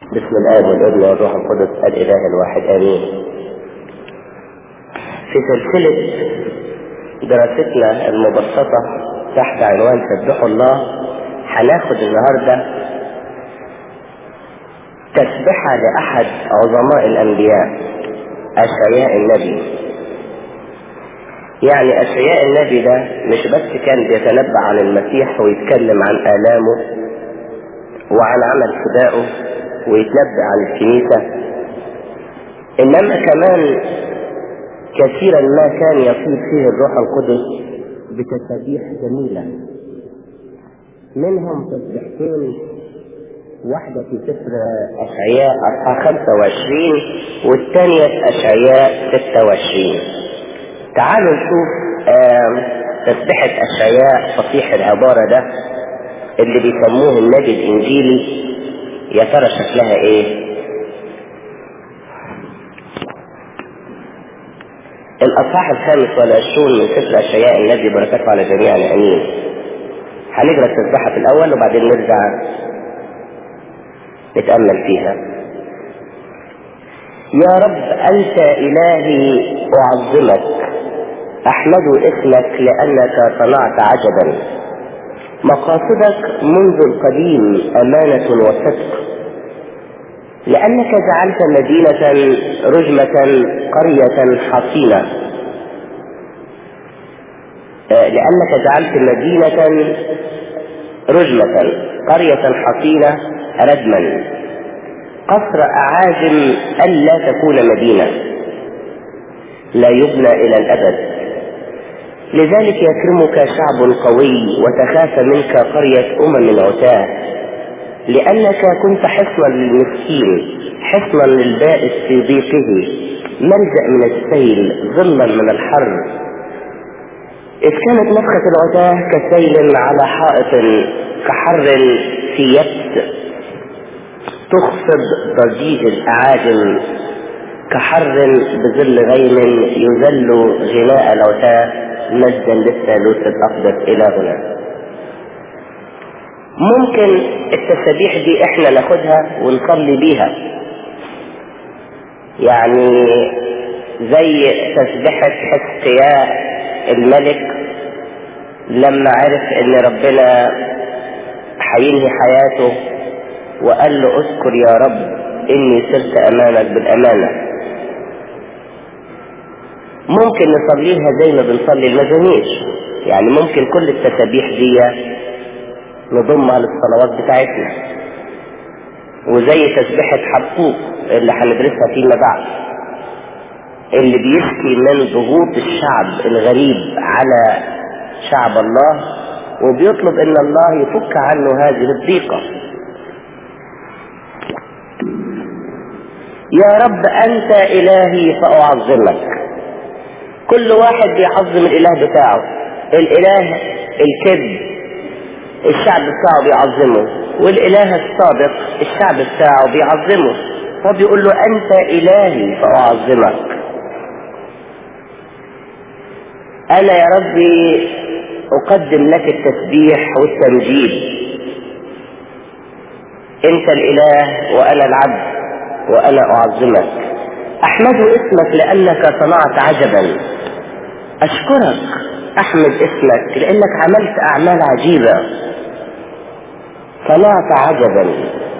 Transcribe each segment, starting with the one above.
بسم الآب والابن والروح القدس الإله الواحد آمين. في سلسلة دراستنا المبسطة تحت عنوان سبحوا الله هناخد النهاردة تسبحة لأحد عظماء الأنبياء أشعياء النبي يعني أشعياء النبي ده مش بس كان بيتنبأ عن المسيح ويتكلم عن آلامه وعن عمل فدائه ويتنبأ عن الكنيسة إنما كمان كثيرا ما كان يصيب فيه الروح القدس بتسابيح جميلة منهم تسبيحتين واحدة في سفر أشعياء أصحاح 25 والثانية في أشعياء 26 تعالوا نشوف تسبيحة أشعياء فصيح العبارة ده اللي بيسموه النبي الإنجيلي يا ترى شكلها إيه؟ الأصحاح الخامس والعشرون من سفر أشعياء النبي بركاته على جميعنا أمين. هنقرا التسبيحة في الأول وبعدين نرجع نتأمل فيها. يا رب أنت إلهي أعظمك أحمد اسمك لأنك صنعت عجبا مقاصدك منذ القديم أمانة وصدق لأنك جعلت مدينة رجمة قرية حصينة لأنك جعلت مدينة رجمة قرية حصينة ردما قصر أعاجم ألا تكون مدينة لا يبنى إلى الأبد لذلك يكرمك شعب قوي وتخاف منك قرية أمم عتاه لأنك كنت حصنا للمسكين حصنا للبائس في ضيقه ملجأ من السيل ظلا من الحر إذ كانت نفخة العتاه كسيل على حائط كحر في يبس تخفض ضجيج الأعاجم كحر بظل غيم يذل غناء العتاه مجدا للثالوث الأقدس إلى هنا ممكن التسابيح دي احنا ناخدها ونصلي بيها يعني زي تسبيحة حسقياء الملك لما عرف ان ربنا هينهي حياته وقال له اذكر يا رب اني صرت امامك بالامانه ممكن نصليها زي ما بنصلي المزامير يعني ممكن كل التسابيح دي نضمها للصلوات بتاعتنا وزي تسبيحة حبقوق اللي هندرسها فيما بعد اللي بيشكي من ضغوط الشعب الغريب على شعب الله وبيطلب ان الله يفك عنه هذه الضيقة يا رب انت الهي فاعظمك كل واحد بيعظم الاله بتاعه الاله الكذب الشعب بتاعه بيعظمه والاله الصادق الشعب بتاعه بيعظمه فبيقول له انت الهي فاعظمك انا يا ربي اقدم لك التسبيح والتمجيد انت الاله وانا العبد وانا اعظمك احمد اسمك لانك صنعت عجبا اشكرك احمد اسمك لانك عملت اعمال عجيبة صنعت عجبا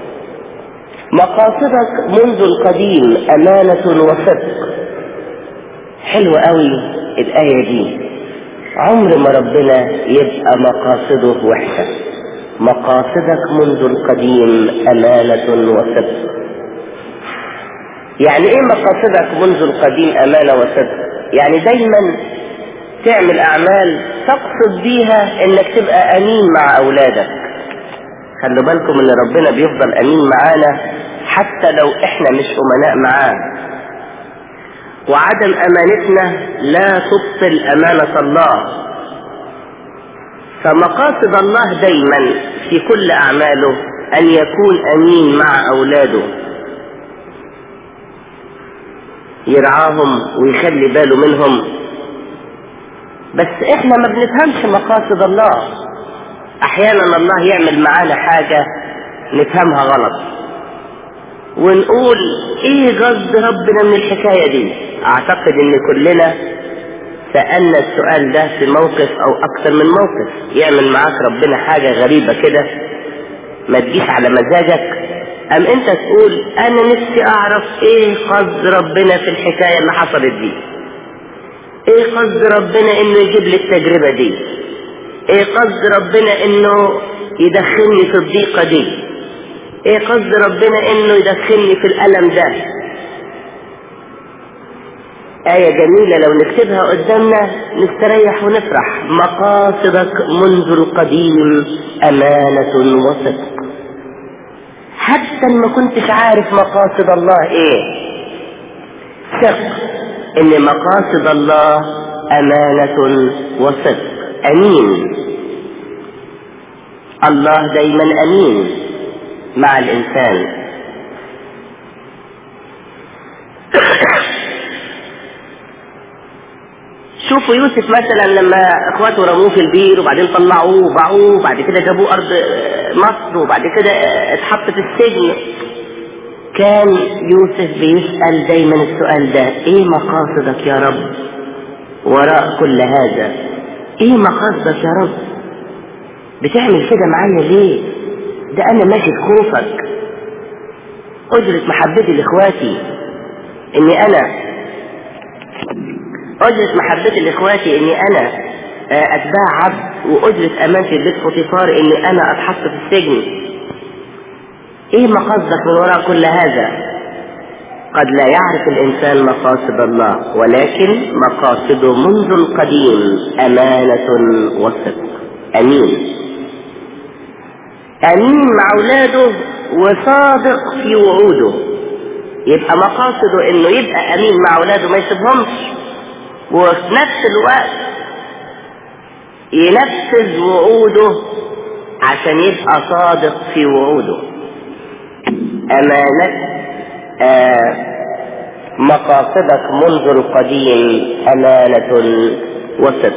مقاصدك منذ القديم امانة وصدق حلو قوي الاية دي عمر ما ربنا يبقى مقاصده وحشة مقاصدك منذ القديم امانة وصدق يعني ايه مقاصدك منذ القديم امانة وصدق يعني دايما تعمل اعمال تقصد بيها انك تبقى امين مع اولادك خلوا بالكم ان ربنا بيفضل امين معانا حتى لو احنا مش امناء معاه وعدم امانتنا لا تبطل امانة الله فمقاصد الله دايما في كل اعماله ان يكون امين مع اولاده يرعاهم ويخلي باله منهم بس احنا ما بنفهمش مقاصد الله احيانا الله يعمل معانا حاجة نفهمها غلط ونقول ايه قصد ربنا من الحكاية دي اعتقد ان كلنا سألنا السؤال ده في موقف او اكثر من موقف يعمل معاك ربنا حاجة غريبة كده ما تجيش على مزاجك ام انت تقول انا نفسي اعرف ايه قصد ربنا في الحكاية اللي حصلت دي ايه قصد ربنا انه يجيب لي التجربة دي ايه قصد ربنا انه يدخلني في الضيقة دي ايه قصد ربنا انه يدخلني في الالم ده آية جميلة لو نكتبها قدامنا نستريح ونفرح مقاصدك منذ القديم أمانة وصدق حتى ما كنتش عارف مقاصد الله ايه ثق ان مقاصد الله أمانة وصدق أمين الله دايما أمين مع الإنسان شوفوا يوسف مثلا لما اخواته رموه في البير وبعدين طلعوه وباعوه وبعد كده جابوه ارض مصر وبعد كده اتحط في السجن كان يوسف بيسأل دايما السؤال ده ايه مقاصدك يا رب وراء كل هذا ايه مقاصدك يا رب بتعمل كده معايا ليه ده انا ماشي في خوفك اجرة محبتي لاخواتي اني انا أجرة محبتي لإخواتي إني أنا أتباع عبد وأجرة أمانتي بيت فوتيفار إني أنا أتحط في السجن إيه مقصدك من وراء كل هذا قد لا يعرف الإنسان مقاصد الله ولكن مقاصده منذ القديم أمانة وصدق أمين أمين مع أولاده وصادق في وعوده يبقى مقاصده إنه يبقى أمين مع أولاده ما يسيبهمش وفي نفس الوقت ينفذ وعوده عشان يبقى صادق في وعوده أمانة آه مقاصدك منذ القديم أمانة وصدق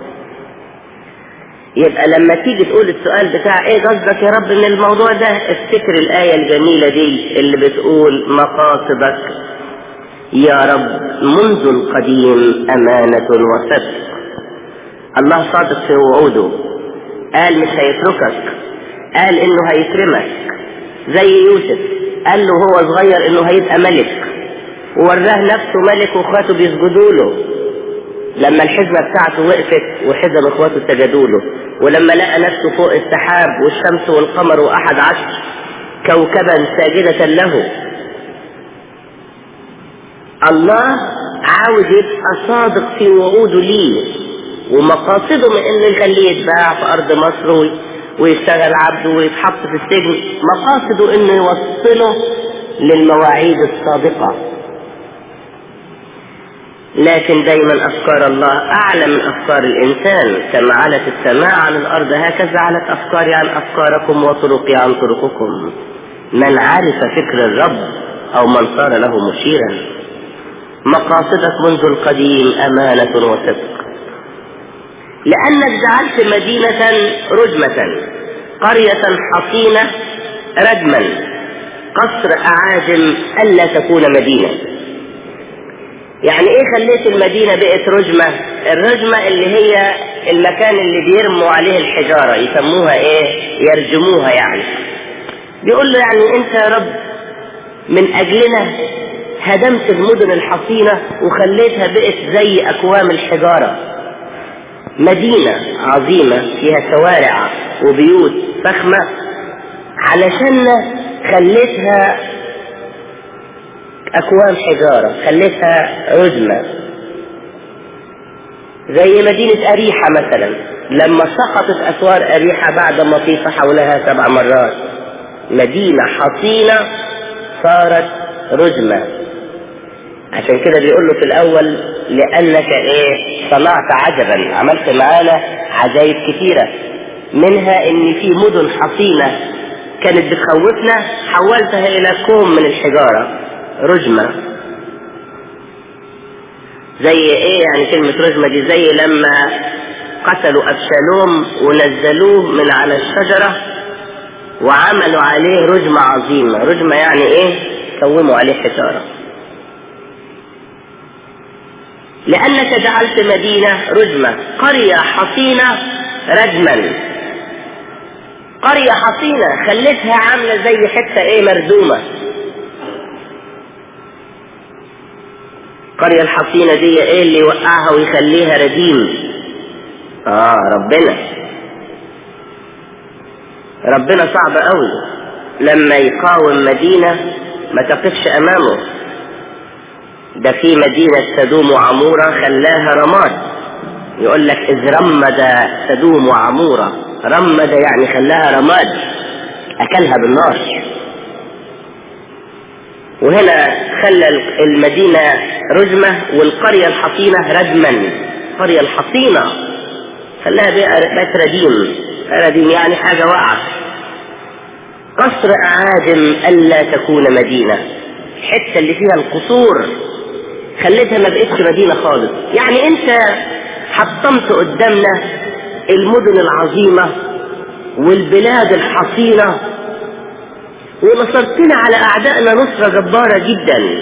يبقى لما تيجي تقول السؤال بتاع ايه قصدك يا رب من الموضوع ده افتكر الآية الجميلة دي اللي بتقول مقاصدك يا رب منذ القديم أمانة وصدق الله صادق في وعوده قال مش هيتركك قال انه هيكرمك زي يوسف قال له هو صغير انه هيبقى ملك ووراه نفسه ملك واخواته بيسجدوا له لما الحزمة بتاعته وقفت وحزم اخواته سجدوا له ولما لقى نفسه فوق السحاب والشمس والقمر واحد عشر كوكبا ساجدة له الله عاوز يبقى صادق في وعوده ليه ومقاصده من انه يخليه يتباع في ارض مصر ويشتغل عبده ويتحط في السجن مقاصده انه يوصله للمواعيد الصادقة لكن دايما افكار الله اعلى من افكار الانسان كما علت السماء عن الارض هكذا علت افكاري عن افكاركم وطرقي عن طرقكم من عرف فكر الرب او من صار له مشيرا مقاصدك منذ القديم أمانة وصدق لأنك جعلت مدينة رجمة قرية حصينة ردما قصر أعاجم ألا تكون مدينة يعني ايه خليت المدينة بقت رجمة الرجمة اللي هي المكان اللي بيرموا عليه الحجارة يسموها ايه يرجموها يعني بيقول له يعني انت يا رب من اجلنا هدمت المدن الحصينة وخليتها بقت زي أكوام الحجارة مدينة عظيمة فيها شوارع وبيوت فخمة علشان خليتها أكوام حجارة خليتها عزمة زي مدينة أريحة مثلا لما سقطت أسوار أريحة بعد ما طيف حولها سبع مرات مدينة حصينة صارت رجمة عشان كده بيقول له في الاول لانك ايه صنعت عجبا عملت معانا عجائب كثيره منها ان في مدن حصينه كانت بتخوفنا حولتها الى كوم من الحجاره رجمه زي ايه يعني كلمه رجمه دي زي لما قتلوا ابشالوم ونزلوه من على الشجره وعملوا عليه رجمه عظيمه رجمه يعني ايه كوموا عليه حجارة لأنك جعلت مدينة رجمة قرية حصينة رجما قرية حصينة خليتها عاملة زي حتة ايه مردومة القرية الحصينة دي ايه اللي يوقعها ويخليها رديم اه ربنا ربنا صعب قوي لما يقاوم مدينة ما تقفش امامه ده في مدينة سدوم وعمورة خلاها رماد يقول لك اذ رمد سدوم وعمورة رمد يعني خلاها رماد اكلها بالنار وهنا خلى المدينة رجمة والقرية الحصينة ردما القرية الحصينة خلاها بقت رديم رديم يعني حاجة وقعت قصر أعاجم ألا تكون مدينة الحتة اللي فيها القصور خليتها ما بقتش مدينة خالص يعني انت حطمت قدامنا المدن العظيمة والبلاد الحصينة ونصرتنا على أعدائنا نصرة جبارة جدا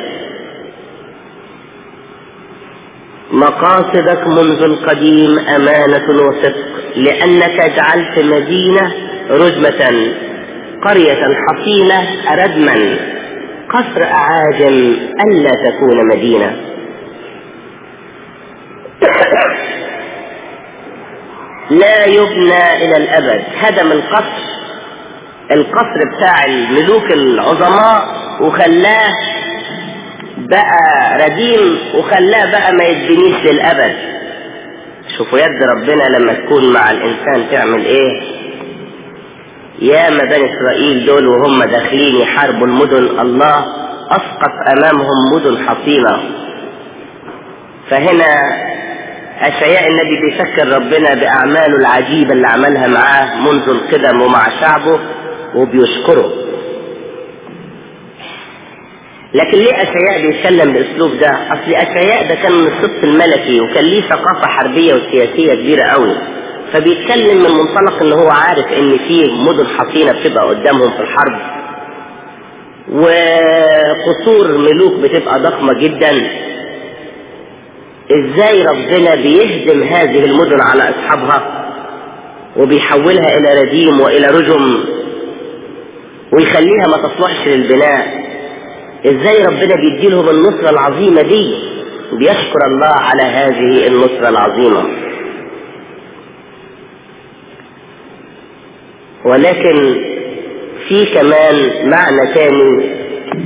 مقاصدك منذ القديم أمانة وصدق لأنك جعلت مدينة رجمة قرية حصينة ردما قصر أعاجم ألا تكون مدينة لا يبنى إلى الأبد هدم القصر القصر بتاع الملوك العظماء وخلاه بقى رديم وخلاه بقى ما يتبنيش للأبد شوفوا يد ربنا لما تكون مع الإنسان تعمل إيه يا ما بني إسرائيل دول وهم داخلين يحاربوا المدن الله أسقط أمامهم مدن حصينة فهنا أشعياء النبي بيفكر ربنا بأعماله العجيبة اللي عملها معاه منذ القدم ومع شعبه وبيشكره لكن ليه أشعياء بيتكلم بالأسلوب ده؟ أصل أشعياء ده كان من الصف الملكي وكان ليه ثقافة حربية وسياسية كبيرة قوي فبيتكلم من منطلق ان هو عارف ان في مدن حصينة بتبقى قدامهم في الحرب وقصور ملوك بتبقى ضخمة جدا ازاي ربنا بيهدم هذه المدن على اصحابها وبيحولها الى رديم والى رجم ويخليها ما تصلحش للبناء ازاي ربنا بيديلهم النصرة العظيمة دي بيشكر الله على هذه النصرة العظيمة ولكن في كمان معنى تاني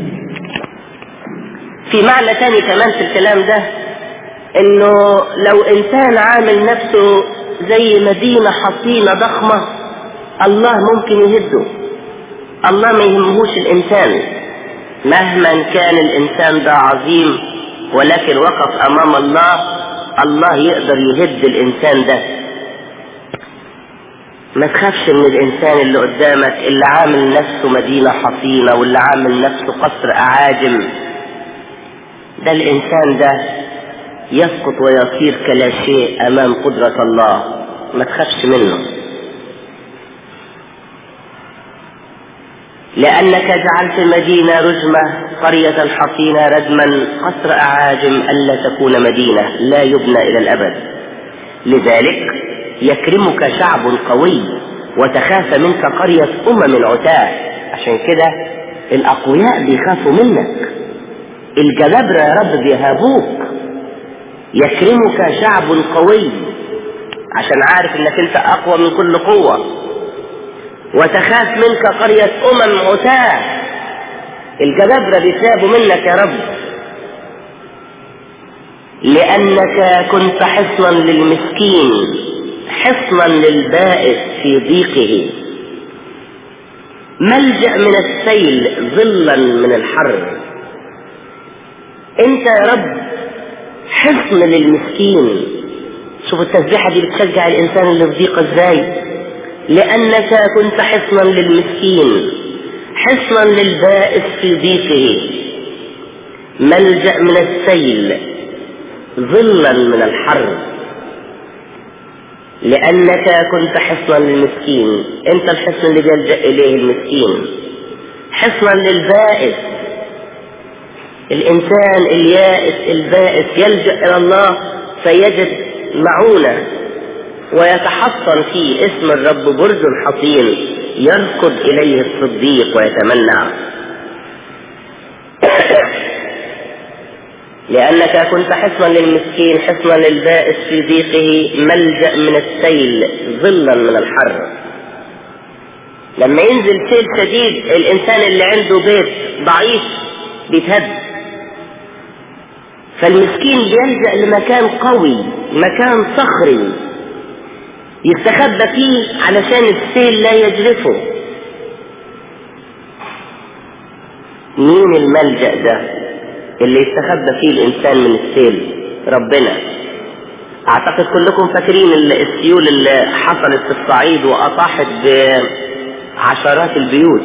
في معنى تاني كمان في الكلام ده انه لو انسان عامل نفسه زي مدينة حصينة ضخمة الله ممكن يهده الله ما يهمهوش الانسان مهما كان الانسان ده عظيم ولكن وقف امام الله الله يقدر يهد الانسان ده ما تخافش من الانسان اللي قدامك اللي عامل نفسه مدينة حصينة واللي عامل نفسه قصر اعاجم ده الانسان ده يسقط ويصير كلا شيء امام قدرة الله ما تخافش منه لأنك جعلت مدينة رجمة قرية حصينة ردما قصر أعاجم ألا تكون مدينة لا يبنى إلى الأبد لذلك يكرمك شعب قوي وتخاف منك قرية أمم عتاة عشان كده الأقوياء بيخافوا منك الجبابرة يا رب بيهابوك يكرمك شعب قوي عشان عارف انك انت اقوى من كل قوة وتخاف منك قرية امم عتاة الجبابرة بيتابوا منك يا رب لانك كنت حصنا للمسكين حصنا للبائس في ضيقه ملجأ من السيل ظلا من الحر انت يا رب حصن للمسكين شوف التسبيحة دي بتشجع الإنسان اللي في ضيقة ازاي لأنك كنت حصنا للمسكين حصنا للبائس في ضيقه ملجأ من السيل ظلا من الحر لأنك كنت حصنا للمسكين أنت الحصن اللي بيلجأ إليه المسكين حصنا للبائس الإنسان اليائس البائس يلجأ إلى الله فيجد معونة ويتحصن فيه اسم الرب برج حصين يركض إليه الصديق ويتمنع لأنك كنت حصنا للمسكين حصنا للبائس في ضيقه ملجأ من السيل ظلا من الحر لما ينزل سيل شديد الإنسان اللي عنده بيت ضعيف بيتهد فالمسكين بيلجأ لمكان قوي مكان صخري يستخبى فيه علشان السيل لا يجرفه مين الملجأ ده اللي يستخبى فيه الإنسان من السيل ربنا أعتقد كلكم فاكرين السيول اللي حصلت في الصعيد وأطاحت بعشرات البيوت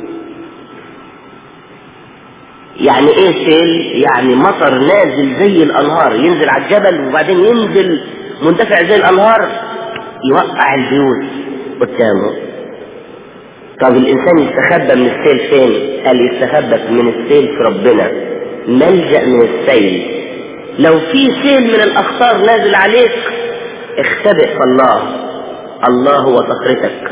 يعني ايه سيل يعني مطر نازل زي الانهار ينزل على الجبل وبعدين ينزل منتفع زي الانهار يوقع البيوت قدامه طب الانسان يستخبى من السيل فين قال يستخبى من السيل في ربنا ملجأ من السيل لو في سيل من الاخطار نازل عليك اختبئ في الله الله هو صخرتك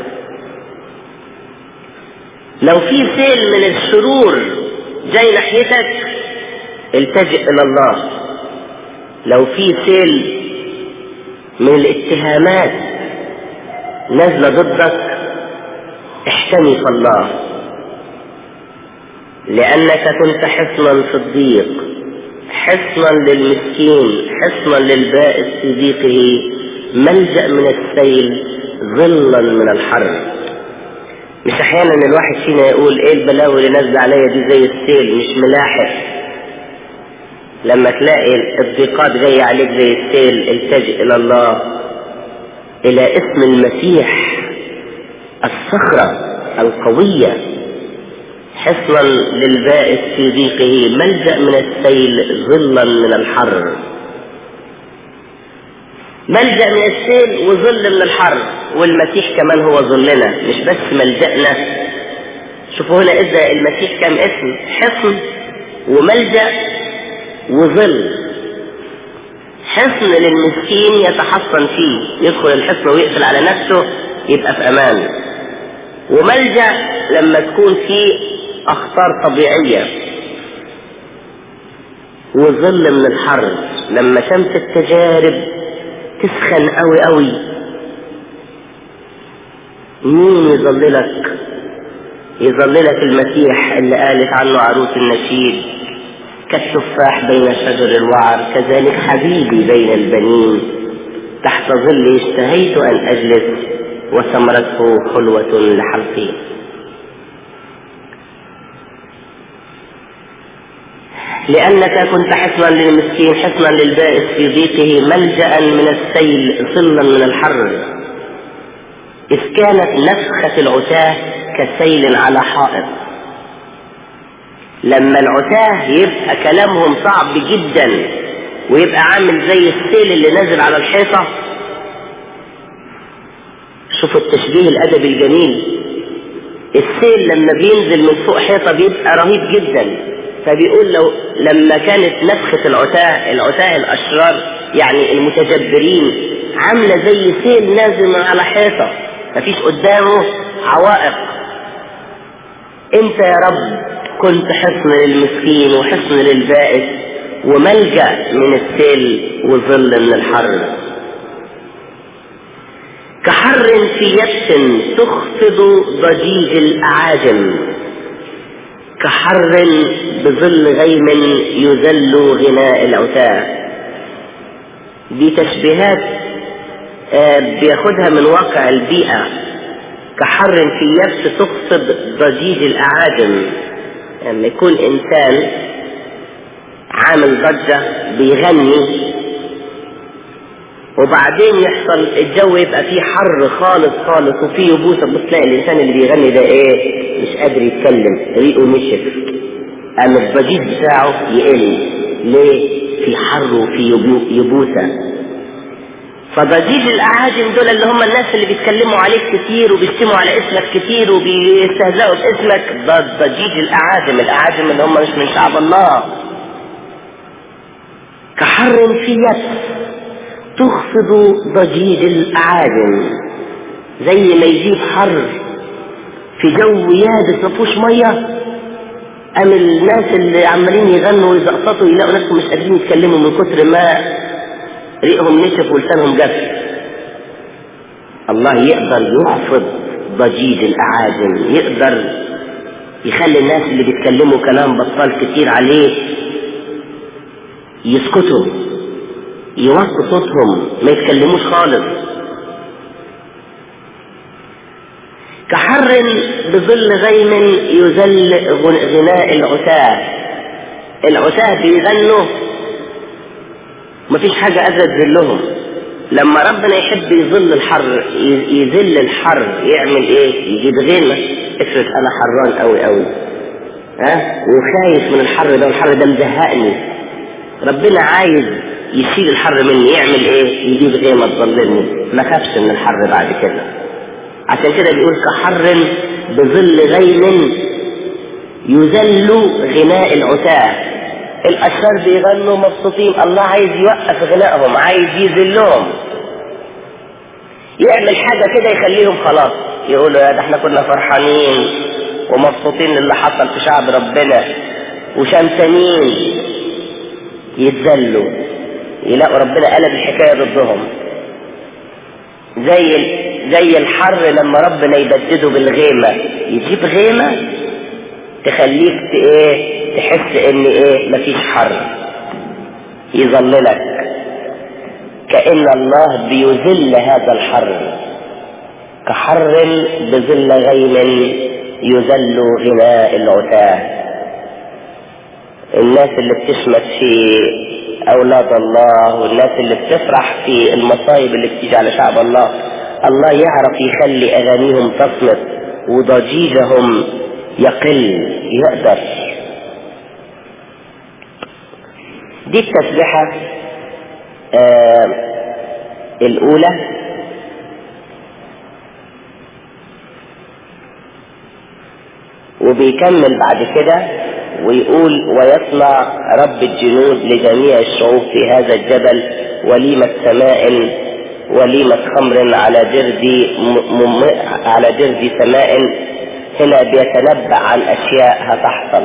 لو في سيل من الشرور جاي ناحيتك التجئ الى الله لو في سيل من الاتهامات نازلة ضدك احتمي في الله لأنك كنت حصنا في الضيق حصنا للمسكين حصنا للبائس في ضيقه ملجأ من السيل ظلا من الحر مش احيانا الواحد فينا يقول ايه البلاوي اللي نازله عليا دي زي السيل مش ملاحق لما تلاقي الضيقات جايه عليك زي السيل التجئ الى الله الى اسم المسيح الصخره القويه حصنا للبائس في ضيقه ملجا من السيل ظلا من الحر ملجأ من السيل وظل من الحر والمسيح كمان هو ظلنا مش بس ملجأنا شوفوا هنا إذا المسيح كم اسم حصن وملجأ وظل حصن للمسكين يتحصن فيه يدخل الحصن ويقفل على نفسه يبقى في أمان وملجأ لما تكون فيه أخطار طبيعية وظل من الحر لما شمس التجارب تسخن قوي قوي مين يظللك يظللك المسيح اللي قالت عنه عروس النشيد كالتفاح بين شجر الوعر كذلك حبيبي بين البنين تحت ظل اشتهيت ان اجلس وثمرته حلوة لحلقي لأنك كنت حصنا للمسكين حصنا للبائس في ضيقه ملجأ من السيل ظلا من الحر إذ كانت نفخة العتاه كسيل على حائط لما العتاه يبقى كلامهم صعب جدا ويبقى عامل زي السيل اللي نازل على الحيطة شوفوا التشبيه الأدبي الجميل السيل لما بينزل من فوق حيطة بيبقى رهيب جدا فبيقول لو لما كانت نفخة العتاه العتاه الأشرار يعني المتجبرين عاملة زي سيل نازل من على حيطة مفيش قدامه عوائق انت يا رب كنت حصن للمسكين وحصن للبائس وملجأ من السيل وظل من الحر كحر في يبس تخفض ضجيج الأعاجم كحر بظل غيم يذل غناء العتاه دي تشبيهات بياخدها من واقع البيئة كحر في يبس تقصد ضجيج الأعاجم لما يعني يكون إنسان عامل ضجة بيغني وبعدين يحصل الجو يبقى فيه حر خالص خالص وفيه يبوسة بس تلاقي الإنسان اللي بيغني ده إيه مش قادر يتكلم ريقه نشف قام الضجيج بتاعه يقل ليه؟ في حر وفي يبوسة فضجيج الاعاجم دول اللي هم الناس اللي بيتكلموا عليك كتير وبيشتموا على اسمك كتير وبيستهزئوا باسمك ده ضجيج الاعاجم الاعاجم اللي هم مش من شعب الله كحر في يد تخفض ضجيج الأعاجم زي ما يجيب حر في جو يابس ما فيهوش ميه قام الناس اللي عمالين يغنوا ويزقططوا يلاقوا نفسهم مش قادرين يتكلموا من كتر ما ريقهم نشف ولسانهم جف الله يقدر يخفض ضجيج الأعاجم يقدر يخلي الناس اللي بيتكلموا كلام بطال كتير عليه يسكتوا يوطوا صوتهم ما يتكلموش خالص كحر بظل غيم يذل غناء العتاه العتاه بيغنوا مفيش حاجة أزد ذلهم لما ربنا يحب يظل الحر يذل الحر يعمل ايه يجيب غيمة افرض انا حران قوي قوي ها وخايف من الحر ده والحر ده مزهقني ربنا عايز يشيل الحر مني يعمل ايه يجيب غيمة تظللني ما خافش من الحر بعد كده عشان كده بيقول كحر بظل غيم يذل غناء العتاه الاشرار بيغنوا مبسوطين الله عايز يوقف غنائهم عايز يذلهم يعمل حاجة كده يخليهم خلاص يقولوا يا ده احنا كنا فرحانين ومبسوطين اللي حصل في شعب ربنا وشمسانين يتذلوا يلاقوا ربنا قلب الحكاية ضدهم زي زي الحر لما ربنا يبدده بالغيمة يجيب غيمة تخليك ايه تحس ان ايه مفيش حر يظللك كأن الله بيذل هذا الحر كحر بظل غيم يذل غناء العتاه الناس اللي بتشمت في اولاد الله والناس اللي بتفرح في المصايب اللي بتيجي على شعب الله الله يعرف يخلي اغانيهم تصمت وضجيجهم يقل يقدر دي التسبحة آه الأولى وبيكمل بعد كده ويقول ويصنع رب الجنود لجميع الشعوب في هذا الجبل وليمة سماء وليمة خمر على درد مم على درد سماء هنا بيتنبأ عن أشياء هتحصل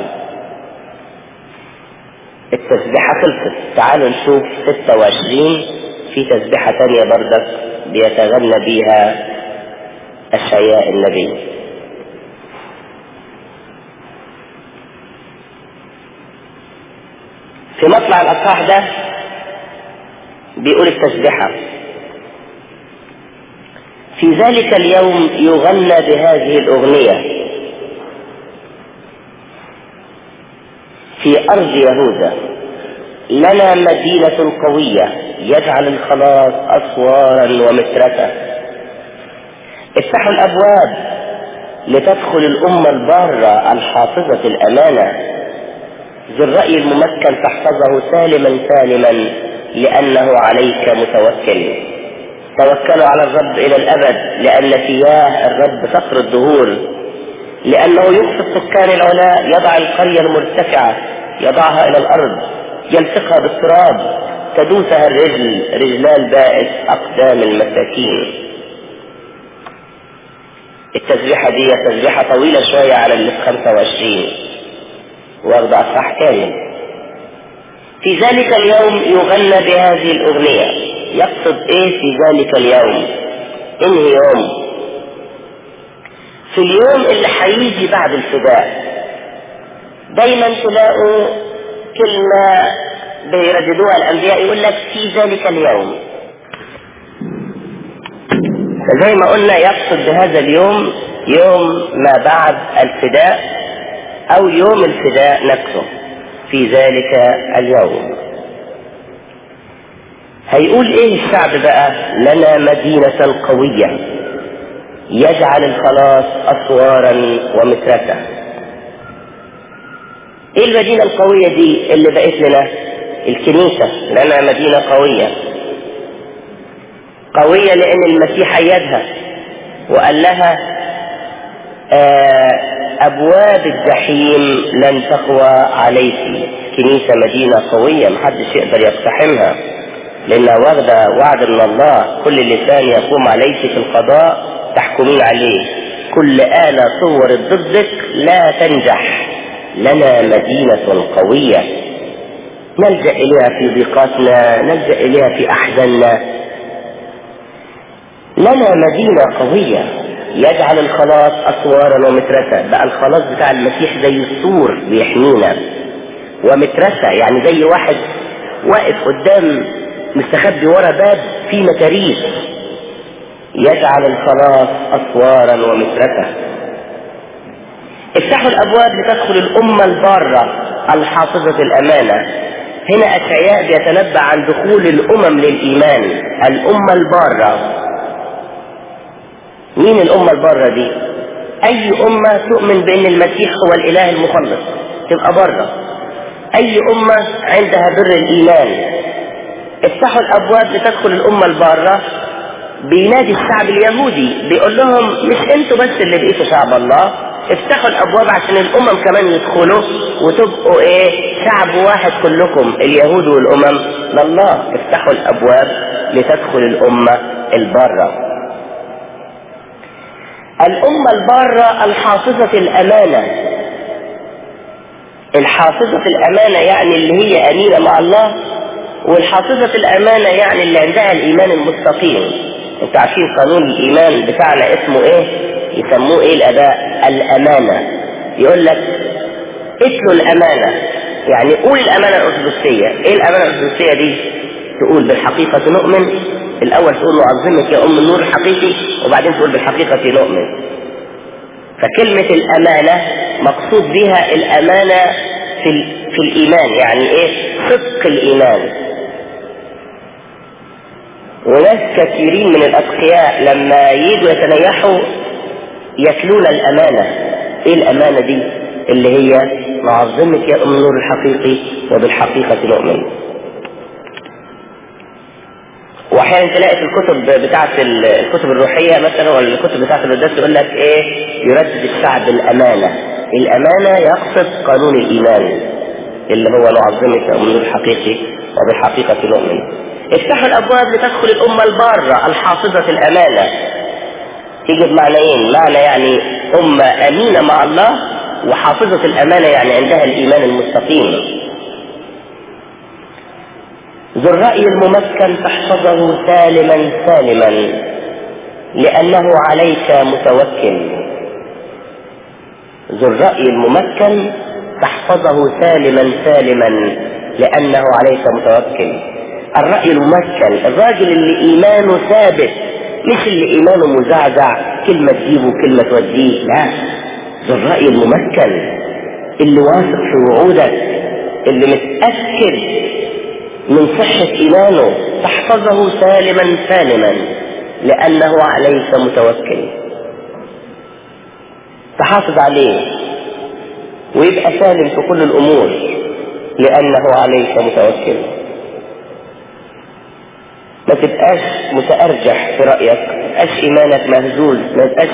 التسبيحة خلصت تعالوا نشوف 26 في تسبيحة تانية بردك بيتغنى بيها أشعياء النبي في مطلع الأصحاح ده بيقول التسبيحة في ذلك اليوم يغنى بهذه الأغنية في أرض يهوذا لنا مدينة قوية يجعل الخلاص أسوارا ومتركة افتحوا الأبواب لتدخل الأمة البارة الحافظة الأمانة ذو الرأي الممكن تحفظه سالما سالما لأنه عليك متوكل توكلوا على الرب إلى الأبد لأن فياه الرب فقر الدهور لأنه يقصد سكان العلاء يضع القرية المرتفعة يضعها إلى الأرض يلصقها بالتراب تدوسها الرجل رجلان بائس أقدام المساكين التسبيحة دي تسبيحة طويلة شوية على اللي في 25 واخدة أصح كامل في ذلك اليوم يغنى بهذه الأغنية يقصد إيه في ذلك اليوم إنهي يوم في اليوم اللي هيجي بعد الفداء دايما تلاقوا كلمة بيرددوها الأنبياء يقول لك في ذلك اليوم فزي ما قلنا يقصد بهذا اليوم يوم ما بعد الفداء أو يوم الفداء نفسه في ذلك اليوم هيقول ايه الشعب بقى لنا مدينة قوية يجعل الخلاص أسوارا ومتركة ايه المدينة القوية دي اللي بقت لنا الكنيسة لنا مدينة قوية قوية لأن المسيح أيدها وقال لها آه أبواب الجحيم لن تقوى عليك الكنيسة مدينة قوية محدش يقدر يقتحمها لأنها واخدة وعد من الله كل لسان يقوم عليك في القضاء تحكمين عليه كل آلة صورت ضدك لا تنجح لنا مدينة قوية نلجأ إليها في ضيقاتنا نلجأ إليها في أحزاننا لنا مدينة قوية يجعل الخلاص أسوارا ومترسة بقى الخلاص بتاع المسيح زي السور بيحمينا ومترسة يعني زي واحد واقف قدام مستخبي ورا باب فيه متاريس يجعل الخلاص أسوارا ومترسة افتحوا الأبواب لتدخل الأمة البارة الحافظة الأمانة هنا أشعياء بيتنبأ عن دخول الأمم للإيمان الأمة البارة مين الأمة البارة دي أي أمة تؤمن بأن المسيح هو الإله المخلص تبقى بره أي أمة عندها بر الإيمان افتحوا الأبواب لتدخل الأمة البارة بينادي الشعب اليهودي بيقول لهم مش انتوا بس اللي بقيتوا شعب الله افتحوا الابواب عشان الامم كمان يدخلوا وتبقوا ايه شعب واحد كلكم اليهود والامم لله افتحوا الابواب لتدخل الامة البارة الامة البارة الحافظة الامانة الحافظة الامانة يعني اللي هي امينة مع الله والحافظة الامانة يعني اللي عندها الايمان المستقيم انتوا عارفين قانون الايمان بتاعنا اسمه ايه يسموه ايه الاباء الامانة يقول لك اتلوا الامانة يعني قول الامانة الارثوذكسية ايه الامانة الارثوذكسية دي تقول بالحقيقة نؤمن الاول تقول نعظمك يا ام النور الحقيقي وبعدين تقول بالحقيقة نؤمن فكلمة الامانة مقصود بها الامانة في, ال... في الايمان يعني ايه صدق الايمان وناس كثيرين من الاتقياء لما يجوا يتنيحوا يتلون الامانة ايه الامانة دي اللي هي نعظمك يا ام النور الحقيقي وبالحقيقة نؤمن واحيانا تلاقي في الكتب بتاعت الكتب الروحية مثلا ولا الكتب بتاعت القداس يقول لك ايه يردد الشعب الامانة الامانة يقصد قانون الايمان اللي هو نعظمك يا ام النور الحقيقي وبالحقيقة نؤمن افتحوا الابواب لتدخل الامة البارة الحافظة الامانة تيجي بمعنيين معنى يعني امة امينة مع الله وحافظة الامانة يعني عندها الايمان المستقيم ذو الرأي الممكن تحفظه سالما سالما لأنه عليك متوكل ذو الرأي الممكن تحفظه سالما سالما لأنه عليك متوكل الرأي الممكن الراجل اللي إيمانه ثابت مش اللي إيمانه مزعزع كلمة تجيبه كلمة توديه لا ذو الرأي الممكن اللي واثق في وعودك اللي متأكد من صحة إيمانه تحفظه سالما سالما لأنه عليك متوكل تحافظ عليه ويبقى سالم في كل الأمور لأنه عليك متوكل ما تبقاش متأرجح في رأيك ما تبقاش إيمانك مهزوز ما تبقاش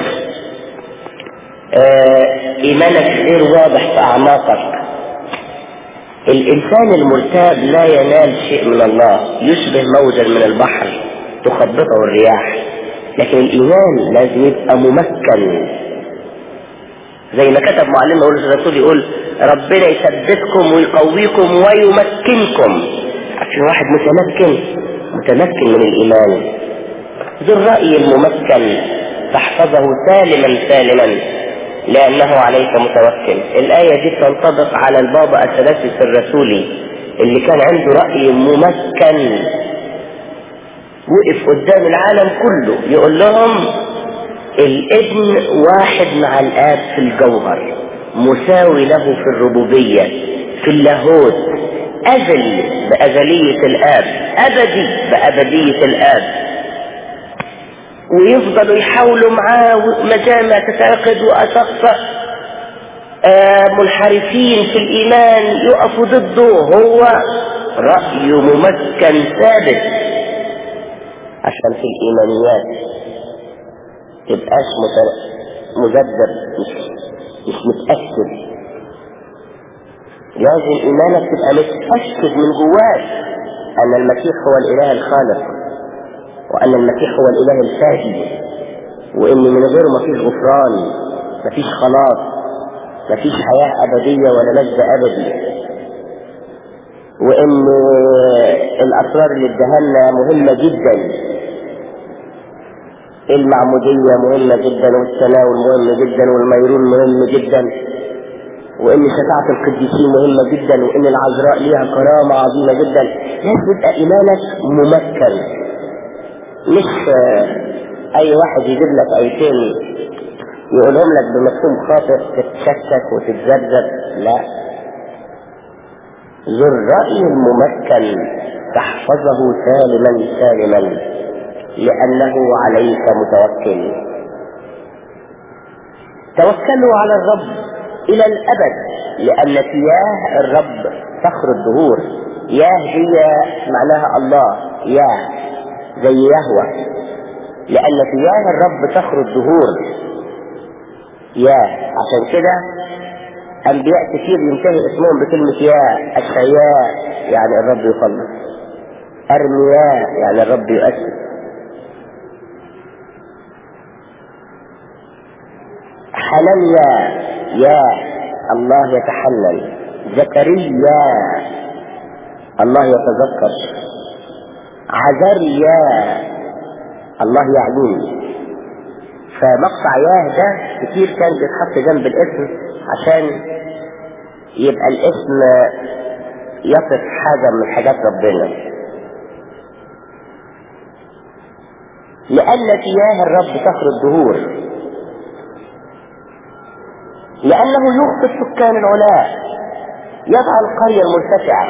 آه إيمانك غير واضح في أعماقك الإنسان المرتاب لا ينال شيء من الله يشبه موجا من البحر تخبطه الرياح لكن الإيمان لازم يبقى ممكن زي ما كتب معلمنا ولد الرسول يقول ربنا يثبتكم ويقويكم ويمكنكم عشان واحد متمكن متمكن من الإيمان ذو الرأي الممكن تحفظه سالما سالما لأنه عليك متوكل الآية دي تنطبق على البابا الثلاثي الرسولي اللي كان عنده رأي ممكن وقف قدام العالم كله يقول لهم الابن واحد مع الآب في الجوهر مساوي له في الربوبية في اللاهوت أزل بأزلية الآب أبدي بأبدية الآب ويفضلوا يحاولوا معاه مجامع تتعقد وأسقف آه منحرفين في الإيمان يقفوا ضده هو رأي ممكن ثابت عشان في الإيمانيات تبقاش مذبذب مش, مش متأكد لازم ايمانك تبقى متأكد من جواك ان المسيح هو الاله الخالق وان المسيح هو الاله الفادي وان من غيره مفيش غفران مفيش خلاص مفيش حياة ابدية ولا مجد ابدي وان الاسرار اللي اداها لنا مهمة جدا المعمودية مهمة جدا والتناول مهم جدا والميرون مهم جدا وان شفاعة القديسين مهمة جدا وان العذراء ليها كرامة عظيمة جدا لازم يبقى ايمانك ممكن مش اي واحد يجيب لك ايتين يقولهم لك بمفهوم خاطئ تتشكك وتتذبذب لا ذو الرأي الممكن تحفظه سالما سالما لأنه عليك متوكل توكلوا على الرب إلى الأبد لأن تياه الرب فخر الدهور ياه هي معناها الله ياه زي يهوى لأن تياه الرب فخر الدهور ياه عشان كده أنبياء كتير ينتهي اسمهم بكلمة يا أشعياء يعني الرب يخلص أرمياء يعني الرب يؤسس حنانيا يا الله يتحنن زكريا الله يتذكر عزريا الله يعلم فمقطع ياه ده كتير كان بيتحط جنب الاسم عشان يبقى الاسم يصف حاجة من حاجات ربنا لأن تياه الرب فخر الدهور لأنه يخطي سكان العلاء يضع القرية المرتفعة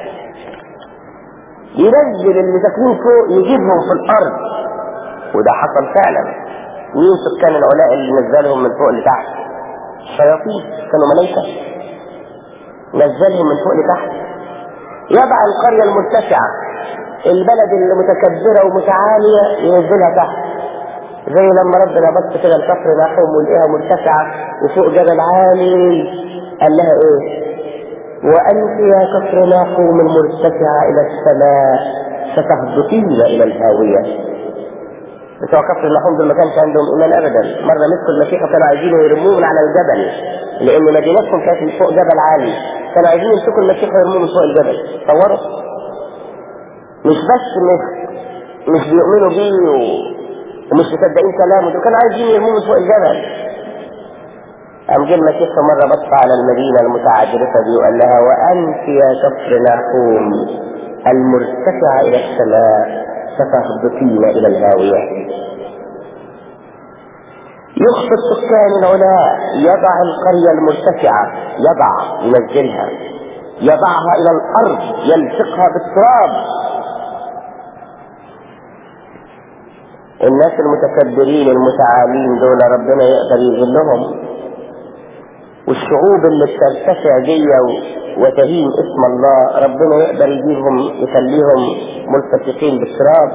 ينزل اللي ساكنين فوق يجيبهم في الأرض وده حصل فعلا مين سكان العلاء اللي نزلهم من فوق لتحت الشياطين كانوا ملائكة نزلهم من فوق لتحت يضع القرية المرتفعة البلد المتكبرة ومتعالية ينزلها تحت زي لما ربنا بص كده الكفر ناحوم ولقيها مرتفعة وفوق جبل عالي قال لها ايه وأنت يا كفر ناقوم المرتفعة إلى السماء ستهبطين إلى الهاوية بتوع كفر النحوم دول ما كانش عندهم إيمان أبدا مرة مسكوا المسيح كانوا عايزين يرموه من على الجبل لأن مدينتهم كانت فوق جبل عالي كانوا عايزين يمسكوا المسيح ويرموه من فوق الجبل تصوروا مش بس مش مش بيؤمنوا بيه و... ومش مصدقين كلامه دول كانوا عايزين يرموه من فوق الجبل قام جه المسيح في مرة بص على المدينة المتعجرفة دي وقال لها وأنت يا كفر ناحوم المرتفعة إلى السماء ستهبطين إلى الهاوية يخفض سكان العلاء يضع القرية المرتفعة يضع ينزلها يضعها إلى الأرض يلصقها بالتراب الناس المتكبرين المتعالين دول ربنا يقدر يذلهم والشعوب اللي بترتفع دي وتهين اسم الله ربنا يقدر يجيبهم يخليهم ملتصقين بالتراب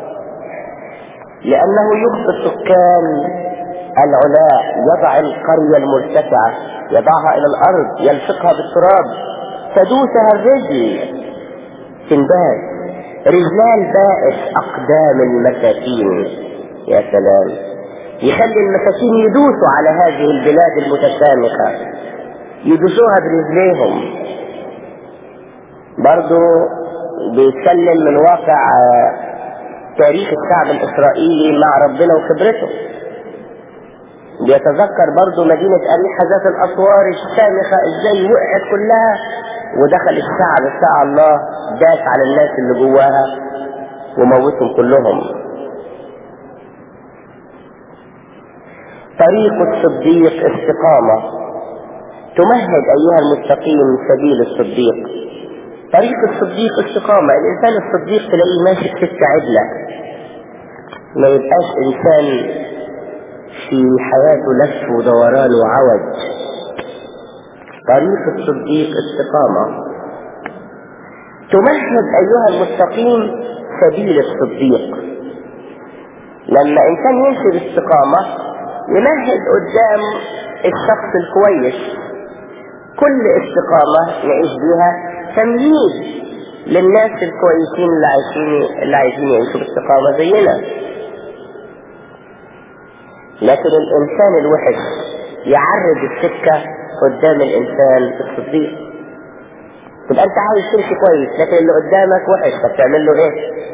لأنه يخفي سكان العلاء يضع القرية المرتفعة يضعها إلى الأرض يلصقها بالتراب تدوسها الرجل تنبات رجلان بائس أقدام المساكين يا سلام يخلي المساكين يدوسوا على هذه البلاد المتسامخة يدوسوها برجليهم برضو بيتكلم من واقع تاريخ الشعب الإسرائيلي مع ربنا وخبرته بيتذكر برضو مدينة أريحة ذات الأسوار الشامخة ازاي وقعت كلها ودخل الشعب بتاع الله داس على الناس اللي جواها وموتهم كلهم طريق الصديق استقامة تمهد أيها المتقين سبيل الصديق طريق الصديق استقامة الإنسان الصديق تلاقيه ماشي في سكة عدلة ما يبقاش إنسان في حياته لف ودوران وعوج طريق الصديق استقامة تمهد أيها المتقين سبيل الصديق لما إنسان يمشي باستقامة يمهد قدام الشخص الكويس كل استقامة نعيش بيها تمييز للناس الكويسين اللي عايشين اللي عايزين يعيشوا باستقامة زينا لكن الإنسان الوحش يعرض السكة قدام الإنسان الصديق تبقى أنت عايز تمشي كويس لكن اللي قدامك وحش فتعمل له إيه؟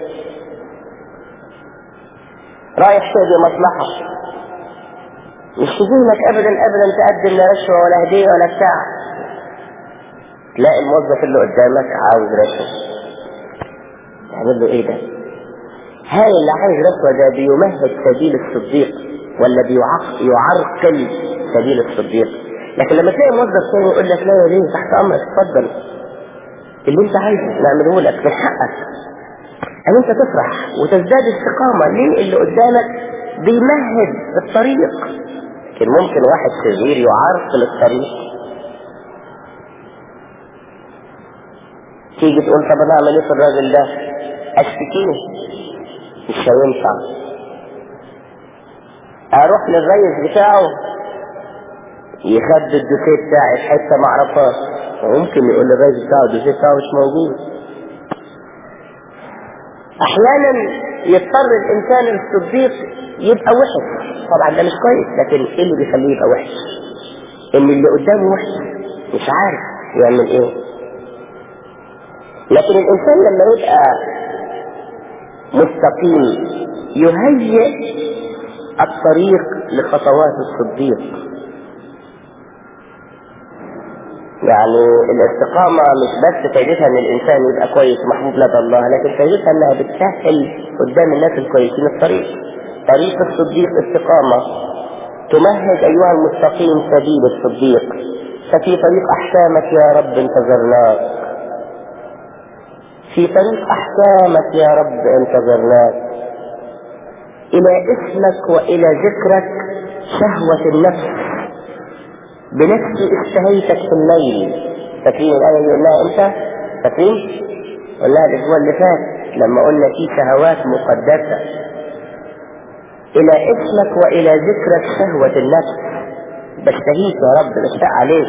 رايح تقضي مصلحة مش تجيلك ابدا ابدا تقدم لا رشوه ولا هديه ولا بتاع تلاقي الموظف اللي قدامك عاوز رشوه تعمل له ايه ده هل اللي عايز رشوه ده بيمهد سبيل الصديق ولا بيعق يعرقل سبيل الصديق لكن لما تلاقي موظف تاني يقول لك لا يا ليه تحت امرك اتفضل اللي انت عايزه نعمله لك من حقك ان انت تفرح وتزداد استقامه ليه اللي قدامك بيمهد الطريق لكن ممكن واحد شرير يعرقل الطريق تيجي تقول طب انا اعمل ايه في الراجل ده اشتكيه مش هينفع اروح للريس بتاعه يخبي الدوسيه بتاعي في حته ما اعرفهاش وممكن يقول للريس بتاعه الدوسيه بتاعه مش موجود احيانا يضطر الانسان الصديق يبقى وحش طبعا ده مش كويس لكن ايه اللي بيخليه يبقى وحش ان اللي قدامه وحش مش عارف يعمل ايه لكن الانسان لما يبقى مستقيم يهيئ الطريق لخطوات الصديق يعني الاستقامة مش بس فايدتها ان الانسان يبقى كويس ومحبوب لدى الله لكن فايدتها انها بتسهل قدام الناس الكويسين الطريق طريق الصديق استقامة تمهد ايها المستقيم سبيل الصديق ففي طريق احكامك يا رب انتظرناك في طريق احكامك يا رب انتظرناك الى اسمك والى ذكرك شهوة النفس بنفسي اشتهيتك في الليل فاكرين الآية اللي قلناها امتى؟ فاكرين؟ قلناها الأسبوع اللي فات لما قلنا في شهوات مقدسة إلى اسمك وإلى ذكرك شهوة النفس بشتهيك يا رب بشتاق عليك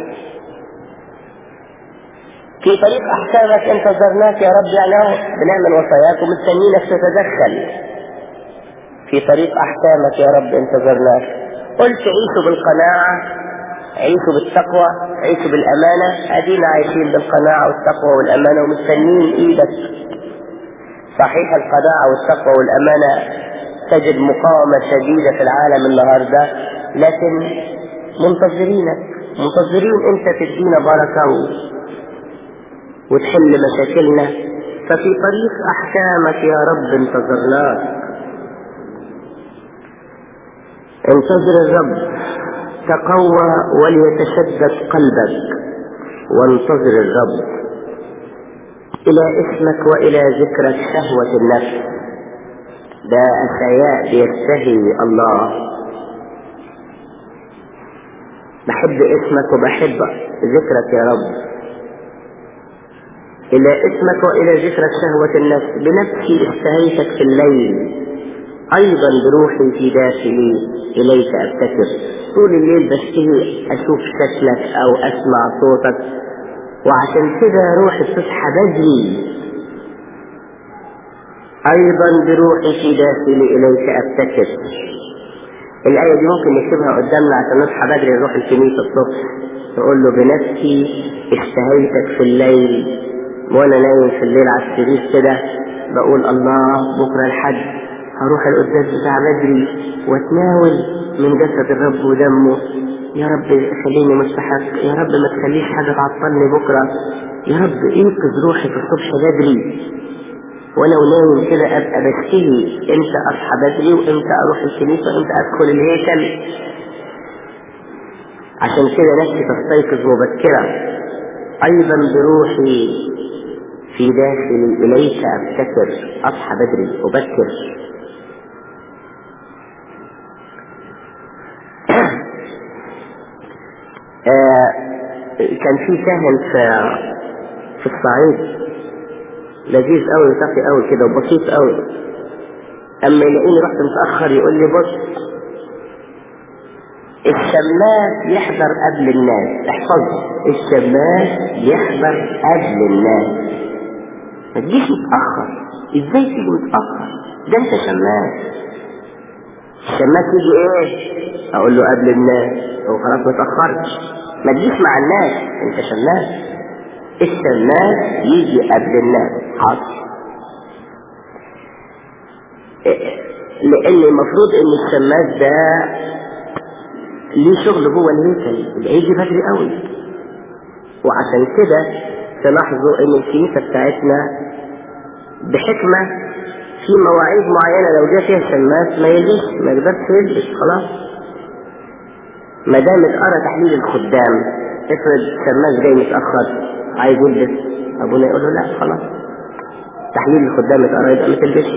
في طريق أحكامك انتظرناك يا رب يعني اهو بنعمل وصاياك ومستنيينك تتدخل في طريق أحكامك يا رب انتظرناك قلت عيشوا بالقناعة عيشوا بالتقوى عيشوا بالأمانة أدينا عايشين بالقناعة والتقوى والأمانة ومستنين إيدك صحيح القناعة والتقوى والأمانة تجد مقاومة شديدة في العالم النهاردة لكن منتظرينك منتظرين أنت تدينا بركة وتحل مشاكلنا ففي طريق أحكامك يا رب انتظرناك انتظر الرب تقوى وليتشدد قلبك وانتظر الرب إلى اسمك وإلى ذكرك شهوة النفس ده أشياء بيشتهي الله بحب اسمك وبحب ذكرك يا رب إلى اسمك وإلى ذكرك شهوة النفس بنفسي اشتهيتك في الليل أيضا بروحي في داخلي إليك أبتكر طول الليل بشتهي أشوف شكلك أو أسمع صوتك وعشان كده روحي بتصحى بدري أيضا بروحي في داخلي إليك أبتكر الآية دي ممكن نكتبها قدامنا عشان نصحى بدري نروح الكنيسة الصبح تقول له بنفسي اشتهيتك في الليل وأنا نايم في الليل على السرير كده بقول الله بكرة الحد هروح القداس بتاع بدري واتناول من جسد الرب ودمه يا رب خليني مستحق يا رب ما تخليش حاجة تعطلني بكرة يا رب انقذ روحي في الصبح بدري وانا ونايم كده ابقى بشتهي امتى اصحى بدري وامتى اروح الكنيسة وامتى ادخل الهيكل عشان كده نفسي تستيقظ مبكرة ايضا بروحي في داخلي اليك ابتكر اصحى بدري ابكر آه كان في كاهن في في الصعيد لذيذ قوي وتقي قوي كده وبسيط قوي اما يلاقيني رحت متاخر يقول لي بص الشماس يحضر قبل الناس احفظوا الشماس يحضر قبل الناس ما تجيش متأخر ازاي تيجي متأخر ده انت شماس الشماس يجي ايه اقول له قبل الناس هو خلاص ما تأخرتش ما تجيش مع الناس انت شماس الشماس يجي قبل الناس حاضر لان المفروض ان الشماس ده ليه شغل جوه الهيكل يبقى يجي بدري قوي وعشان كده تلاحظوا ان الكنيسه بتاعتنا بحكمه في مواعيد معينه لو جه فيها شماس ما يلبس ما يقدرش يلبس خلاص ما دام اتقرا تحليل الخدام افرض شماس جاي متاخر عايز يلبس ابونا يقول له لا خلاص تحليل الخدام اتقرا يبقى ما تلبسش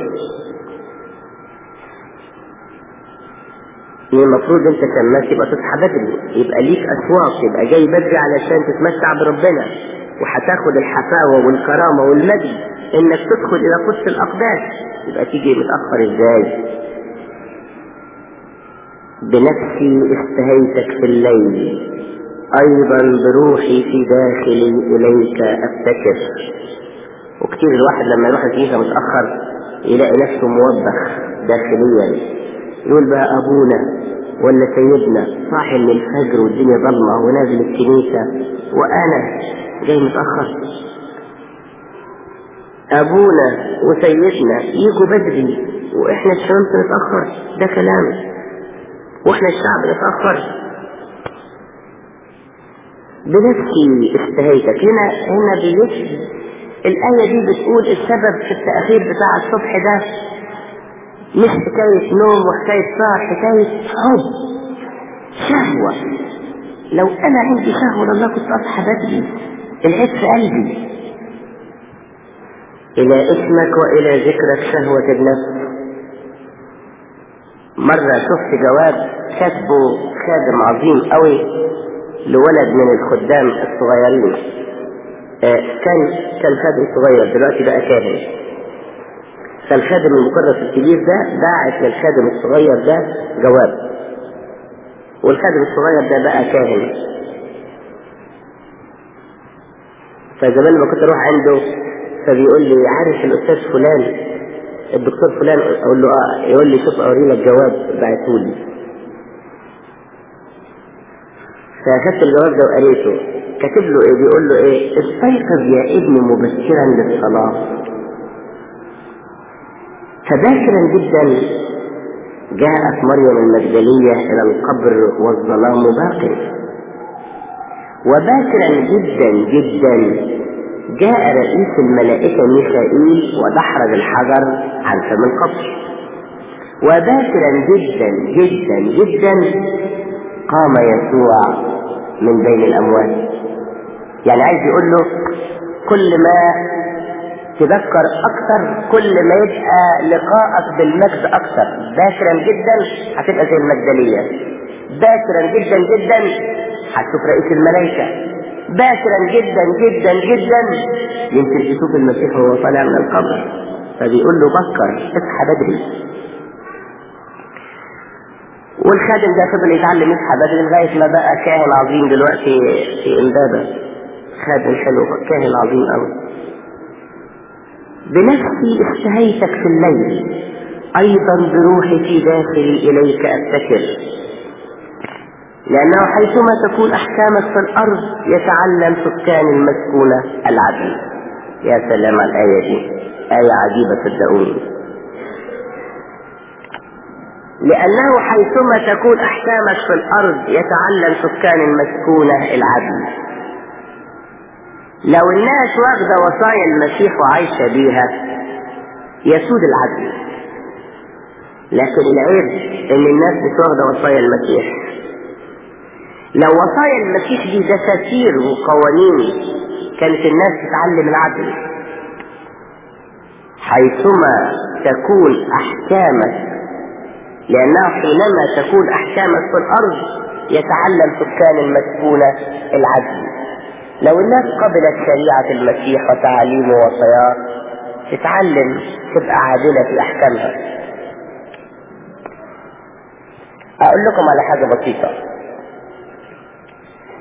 المفروض انت شماس يبقى تصحى بدري يبقى ليك اسواق يبقى جاي بدري علشان تتمتع بربنا وهتاخد الحفاوه والكرامه والمجد انك تدخل الى قدس الاقداس يبقى تيجي متاخر ازاي بنفسي استهيتك في الليل ايضا بروحي في داخلي اليك افتكر وكتير الواحد لما يروح الكنيسه متاخر يلاقي نفسه موبخ داخليا يقول بقى ابونا ولا سيدنا صاحي من الفجر والدنيا ضلمه ونازل الكنيسه وانا جاي متاخر ابونا وسيدنا يجوا بدري واحنا الشمس نتاخر ده كلام واحنا الشعب نتاخر بنفسي استهيتك هنا هنا بيش الآية دي بتقول السبب في التأخير بتاع الصبح ده مش حكاية نوم وحكاية سهر حكاية حب شهوة لو أنا عندي شهوة والله كنت أصحى بدري العيد في قلبي إلى اسمك وإلى ذكرك شهوة النفس مرة شفت جواب كاتبه خادم عظيم قوي لولد من الخدام الصغيرين آه كان كان خادم صغير دلوقتي بقى كاهن فالخادم المكرس الكبير ده باعت للخادم الصغير ده جواب والخادم الصغير ده بقى كاهن فزمان لما كنت اروح عنده فبيقول لي عارف الاستاذ فلان الدكتور فلان اقول له اه يقول لي شوف اورينا الجواب بعته لي فاخدت الجواب ده وقريته كاتب له ايه بيقول له ايه استيقظ يا ابني مبكرا للصلاه فباكرا جدا جاءت مريم المجدلية إلى القبر والظلام باق وباكرا جدا جدا جاء رئيس الملائكة ميخائيل ودحرج الحجر عن فم القبر وباكرا جدا جدا جدا قام يسوع من بين الأموات يعني عايز يقول له كل ما تذكر اكتر كل ما يبقى لقائك بالمجد اكتر باكرا جدا هتبقى زي المجدلية باكرا جدا جدا هتشوف رئيس الملائكة باكرا جدا جدا جدا يمكن تشوف المسيح وهو طالع من القبر فبيقول له بكر اصحى بدري والخادم ده فضل يتعلم يصحى بدري لغاية ما بقى كاهن عظيم دلوقتي في امبابة خادم حلو كاهن عظيم قوي بنفسي استهيتك في الليل أيضا بروحي في داخلي إليك أفتكر لأنه حيثما تكون أحكامك في الأرض يتعلم سكان المسكونة العدل يا سلام على الآية دي آية عجيبة صدقوني لأنه حيثما تكون أحكامك في الأرض يتعلم سكان المسكونة العدل لو الناس واخدة وصايا المسيح وعايشة بيها يسود العدل لكن العيب ان الناس مش واخدة وصايا المسيح لو وصايا المسيح دي دساتير وقوانين كانت الناس تتعلم العدل حيثما تكون احكامك لانه حينما تكون احكامك في الارض يتعلم سكان المسكونة العدل لو الناس قبلت شريعة المسيح وتعاليمه وصياه تتعلم تبقى عادلة في أحكامها أقول لكم على حاجة بسيطة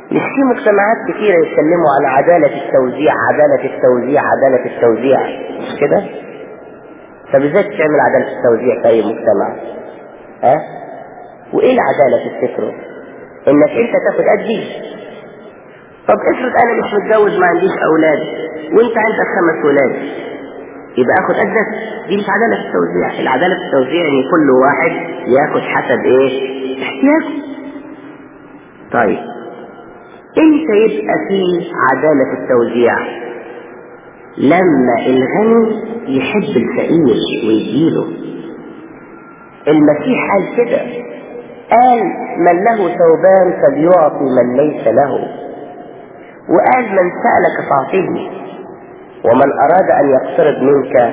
مش في مجتمعات كثيرة يتكلموا عن عدالة التوزيع عدالة التوزيع عدالة التوزيع مش كده؟ طب ازاي تعمل عدالة التوزيع في أي مجتمع؟ ها؟ وإيه العدالة تفتكروا؟ إنك أنت تاخد قدي طب افرض أنا مش متجوز ما عنديش أولاد وأنت عندك خمس ولاد يبقى اخد قدك دي مش عدالة في التوزيع العدالة في التوزيع ان كل واحد ياخد حسب ايه احتياجه طيب امتى يبقى في عدالة في التوزيع لما الغني يحب الفقير ويديله المسيح قال كده قال من له ثوبان فليعطي من ليس له وقال من سألك فاعطيه ومن أراد أن يقترض منك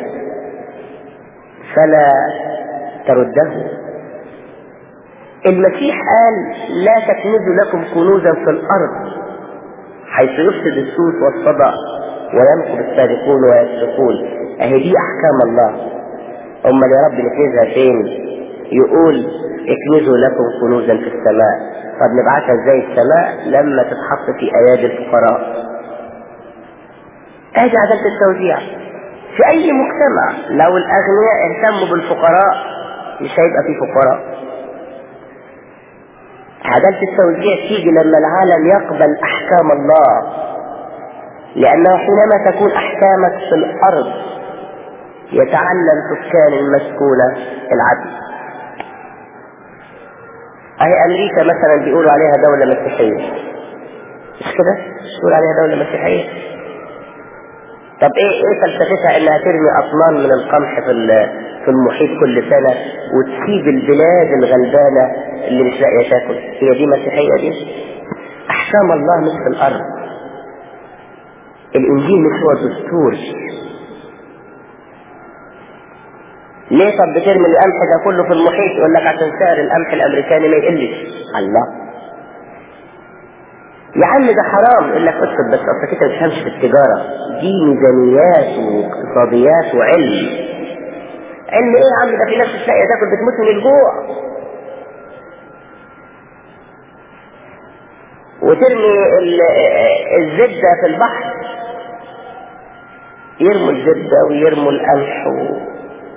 فلا ترده المسيح قال لا تكنزوا لكم كنوزا في الأرض حيث يفسد السوس والصدى وينقض السارقون ويسرقون أهي دي أحكام الله أمال يا رب نكنزها فين يقول اكنزوا لكم كنوزا في السماء طب نبعتها ازاي السماء لما تتحط في ايادي الفقراء ادي عدالة التوزيع في اي مجتمع لو الاغنياء اهتموا بالفقراء مش هيبقى في فقراء عدالة التوزيع تيجي لما العالم يقبل احكام الله لانه حينما تكون احكامك في الارض يتعلم سكان المسكونة العدل اهي امريكا مثلا بيقولوا عليها دولة مسيحية مش كده؟ مش بيقولوا عليها دولة مسيحية طب ايه ايه فلسفتها انها ترمي اطنان من القمح في في المحيط كل سنة وتسيب البلاد الغلبانة اللي مش لاقية تاكل هي دي مسيحية دي احكام الله مش في الارض الانجيل مش هو دستور ليه طب بترمي القمح ده كله في المحيط يقول لك عشان سعر القمح الامريكاني ما يقلش الله يا عم ده حرام يقول لك اسكت بس اصلك انت ما بتفهمش في التجاره دي ميزانيات واقتصاديات وعلم علم ايه يا عم ده في ناس مش لاقيه تاكل بتموت من الجوع وترمي الزبده في البحر يرموا الزبده ويرموا القمح و...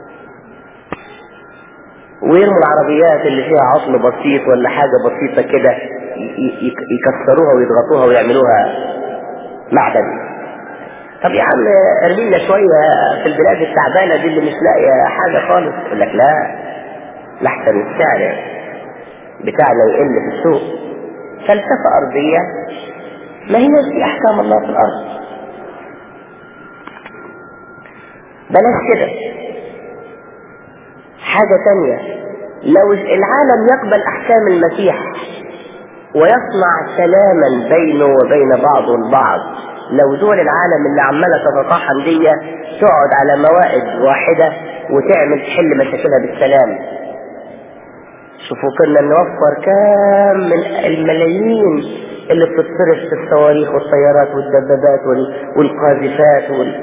ويرموا العربيات اللي فيها عطل بسيط ولا حاجة بسيطة كده يكسروها ويضغطوها ويعملوها معدن طب يا عم ارمي لنا شوية في البلاد التعبانة دي اللي مش لاقية حاجة خالص يقول لك لا لحسن السعر بتاعنا يقل في السوق فلسفة أرضية ما هي في أحكام الله في الأرض بلاش كده حاجة تانية لو العالم يقبل أحكام المسيح ويصنع سلاما بينه وبين بعض البعض لو دول العالم اللي عمالة تتطاحن دي تقعد على موائد واحدة وتعمل تحل مشاكلها بالسلام شوفوا كنا نوفر كام من الملايين اللي بتتصرف في الصواريخ والطيارات والدبابات والقاذفات وال...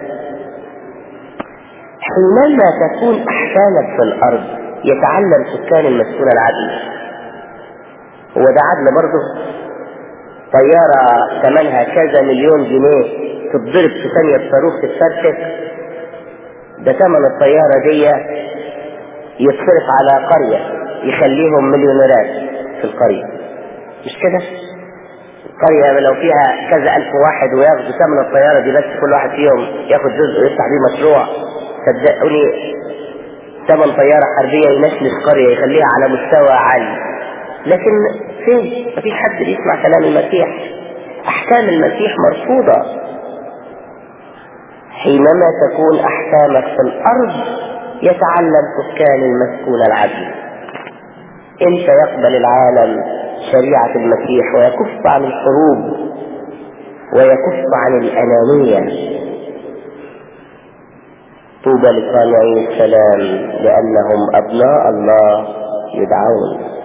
حينما تكون أحكامك في الأرض يتعلم سكان المسكونة العدل هو ده عدل برضه طيارة ثمنها كذا مليون جنيه تتضرب في ثانية بصاروخ تتفرتك ده ثمن الطيارة دي يتصرف على قرية يخليهم مليونيرات في القرية مش كده؟ القرية لو فيها كذا ألف واحد وياخدوا ثمن الطيارة دي بس كل واحد فيهم ياخد جزء ويفتح بيه مشروع صدقوني ثمن طيارة حربية ينشنش قرية يخليها على مستوى عالي لكن فين مفيش حد بيسمع كلام المسيح احكام المسيح مرفوضة حينما تكون احكامك في الارض يتعلم سكان المسكون العدل امتى يقبل العالم شريعة المسيح ويكف عن الحروب ويكف عن الانانية طوبى لصانعي السلام لأنهم أبناء الله يدعون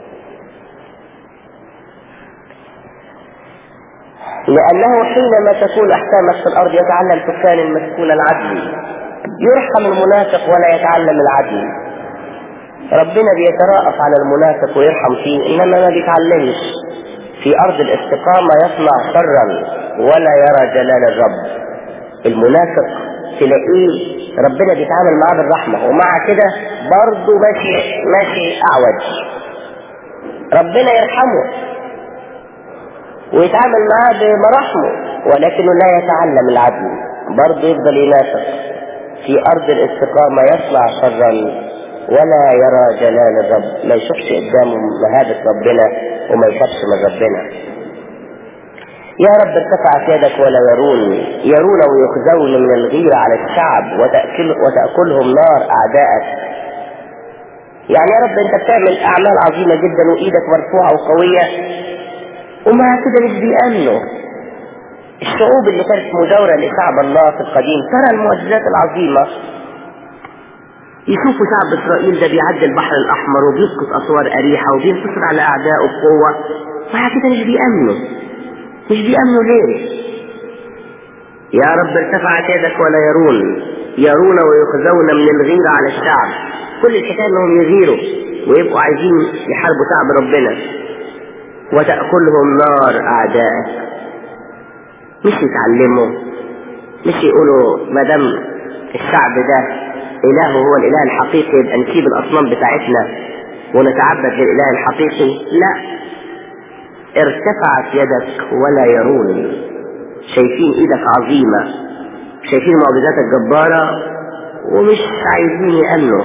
لأنه حينما تكون أحكامك في الأرض يتعلم سكان المسكون العدل يرحم المنافق ولا يتعلم العدل ربنا بيتراءف على المنافق ويرحم فيه إنما ما بيتعلمش في أرض الاستقامة يصنع شرا ولا يرى جلال الرب المنافق تلاقيه ربنا بيتعامل معاه بالرحمة ومع كده برضه ماشي ماشي أعوج ربنا يرحمه ويتعامل معاه بمراحمه ولكنه لا يتعلم العدل برضه يفضل ينافق في أرض الاستقامة يصنع شرا ولا يرى جلال الرب ما يشوفش قدامه مهابة ربنا وما يخافش من ربنا يا رب ارتفعت يدك ولا يرون يرون ويخزون من الغيرة على الشعب وتأكل وتأكلهم نار أعدائك يعني يا رب انت بتعمل أعمال عظيمة جدا وإيدك مرفوعة وقوية ومع كده مش بيأمنوا الشعوب اللي كانت مجاورة لشعب الله في القديم ترى المعجزات العظيمة يشوفوا شعب إسرائيل ده بيعدي البحر الأحمر وبيسقط أسوار أريحة وبينتصر على أعدائه بقوة مع كده مش بيأمنوا مش بيأمنوا ليه يا رب ارتفعت يدك ولا يرون يرون ويخزون من الغيرة على الشعب كل الحكاية انهم يغيروا ويبقوا عايزين يحاربوا شعب ربنا وتأكلهم نار أعدائك مش يتعلموا مش يقولوا ما دام الشعب ده إلهه هو الإله الحقيقي يبقى نسيب الأصنام بتاعتنا ونتعبد للإله الحقيقي لا ارتفعت يدك ولا يرون شايفين ايدك عظيمة شايفين معجزاتك جبارة ومش عايزين يأمنوا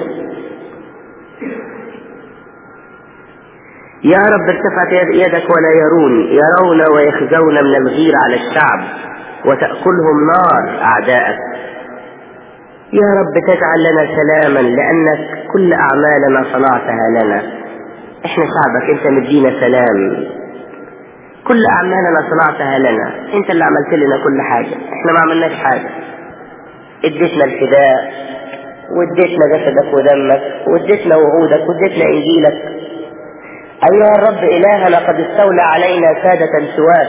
يا رب ارتفعت يدك ولا يرون يرون ويخزون من الغير على الشعب وتأكلهم نار أعدائك يا رب تجعل لنا سلاما لأنك كل أعمالنا صنعتها لنا احنا شعبك انت مدينا سلام كل أعمالنا صنعتها لنا انت اللي عملت لنا كل حاجة احنا ما عملناش حاجة اديتنا الفداء واديتنا جسدك ودمك واديتنا وعودك واديتنا انجيلك ايها الرب الهنا قد استولى علينا سادة سواك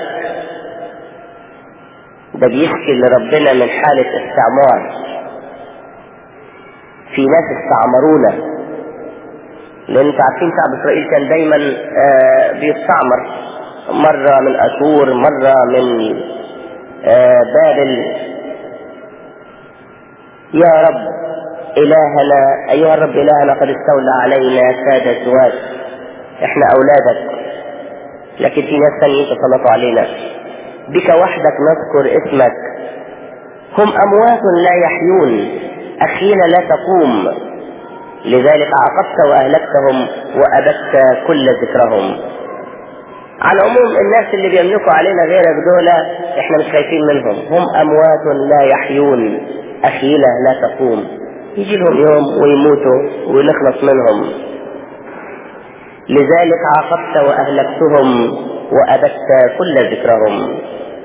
ده بيحكي لربنا من حالة استعمار في ناس استعمرونا لان انتوا عارفين شعب اسرائيل كان دايما آه بيستعمر مرة من اشور مرة من آه بابل يا رب الهنا ايها الرب الهنا قد استولى علينا سادة سواك احنا اولادك لكن في ناس ثانيين تسلطوا علينا بك وحدك نذكر اسمك هم اموات لا يحيون اخينا لا تقوم لذلك عاقبت واهلكتهم وابدت كل ذكرهم على العموم الناس اللي بيملكوا علينا غيرك دول احنا مش خايفين منهم هم اموات لا يحيون اخينا لا تقوم يجي لهم يوم ويموتوا ونخلص منهم لذلك عاقبت واهلكتهم وابدت كل ذكرهم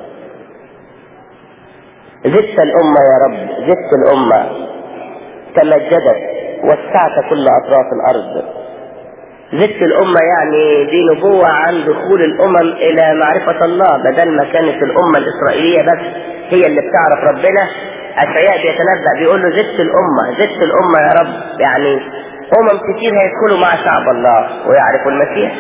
زدت الامه يا رب زدت الامه تمجدت وسعت كل اطراف الارض زدت الامه يعني دي نبوه عن دخول الامم الى معرفه الله بدل ما كانت الامه الاسرائيليه بس هي اللي بتعرف ربنا اشعياء بيتنبأ بيقول له زدت الامه زدت الامه يا رب يعني امم كتير هيدخلوا مع شعب الله ويعرفوا المسيح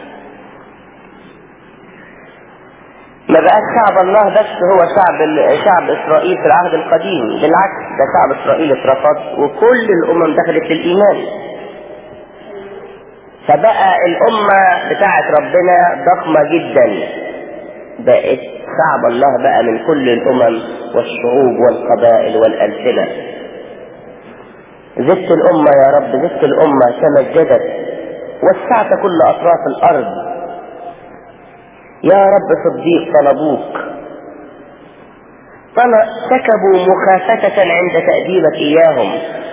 ما بقاش شعب الله بس هو شعب شعب اسرائيل في العهد القديم بالعكس ده شعب اسرائيل اترفض وكل الامم دخلت للايمان فبقى الامه بتاعت ربنا ضخمه جدا بقت شعب الله بقى من كل الامم والشعوب والقبائل والالسنه زدت الامه يا رب زدت الامه تمجدت وسعت كل اطراف الارض يا رب صديق طلبوك سكبوا مخافة عند تأديبك إياهم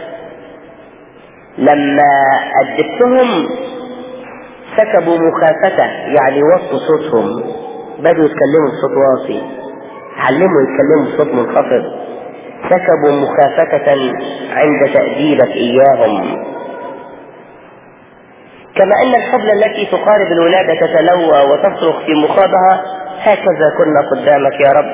لما أدبتهم سكبوا مخافة يعني وطوا صوتهم بدوا يتكلموا بصوت واطي علموا يتكلموا بصوت منخفض سكبوا مخافة عند تأديبك إياهم كما أن الحبل التي تقارب الولادة تتلوى وتصرخ في مخاضها هكذا كنا قدامك يا رب